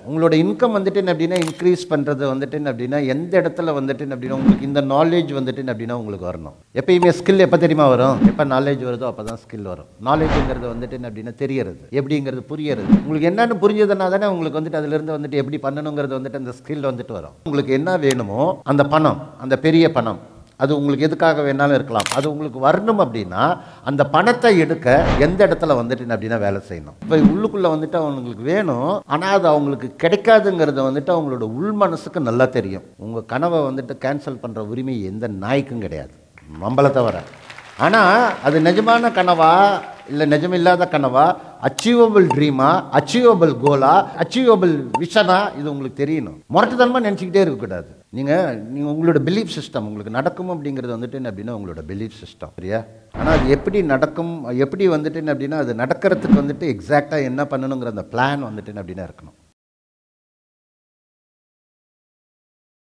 உங்களோட இன்கம் வந்துட்டு என்ன அப்படின்னா இன்க்ரீஸ் பண்ணுறது வந்துட்டு என்ன அப்படின்னா எந்த இடத்துல வந்துட்டு என்ன அப்படின்னா உங்களுக்கு இந்த நாலேஜ் வந்துட்டு என்ன அப்படின்னா உங்களுக்கு வரணும் எப்பயுமே ஸ்கில் எப்போ தெரியுமா வரும் எப்போ நாலேஜ் வருதோ அப்போ தான் ஸ்கில் வரும் நாலேஜுங்கிறது வந்துட்டு என்ன அப்படின்னா தெரியறது எப்படிங்கிறது புரியறது உங்களுக்கு என்னன்னு புரிஞ்சதுன்னா தானே உங்களுக்கு வந்துட்டு அதுலேருந்து வந்துட்டு எப்படி பண்ணணுங்கிறது வந்துட்டு அந்த ஸ்கில் வந்துட்டு வரும் உங்களுக்கு என்ன வேணுமோ அந்த பணம் அந்த பெரிய பணம் அது உங்களுக்கு எதுக்காக வேணாலும் இருக்கலாம் அது உங்களுக்கு வரணும் அப்படின்னா அந்த பணத்தை எடுக்க எந்த இடத்துல வந்துட்டு அப்படின்னா வேலை செய்யணும் இப்போ உள்ளுக்குள்ளே வந்துட்டு அவங்களுக்கு வேணும் ஆனால் அது அவங்களுக்கு கிடைக்காதுங்கிறது வந்துட்டு அவங்களோட உள் மனசுக்கு நல்லா தெரியும் உங்கள் கனவை வந்துட்டு கேன்சல் பண்ணுற உரிமை எந்த நாய்க்கும் கிடையாது நம்மளை தவிர ஆனால் அது நிஜமான கனவா இல்லை நிஜமில்லாத கனவா அச்சீவபிள் ட்ரீமா அச்சீவபிள் கோலா அச்சீவபிள் விஷனா இது உங்களுக்கு தெரியணும் முரட்டுத்தனமாக நினச்சிக்கிட்டே இருக்கக்கூடாது நீங்கள் நீங்கள் உங்களோட பிலீஃப் சிஸ்டம் உங்களுக்கு நடக்கும் அப்படிங்கிறது வந்துட்டு என்ன அப்படின்னா உங்களோட பிலீஃப் சிஸ்டம் சரியா ஆனால் அது எப்படி நடக்கும் எப்படி வந்துட்டு என்ன அப்படின்னா அது நடக்கிறதுக்கு வந்துட்டு எக்ஸாக்டாக என்ன பண்ணணுங்கிற அந்த பிளான் வந்துட்டு என்ன அப்படின்னா இருக்கணும்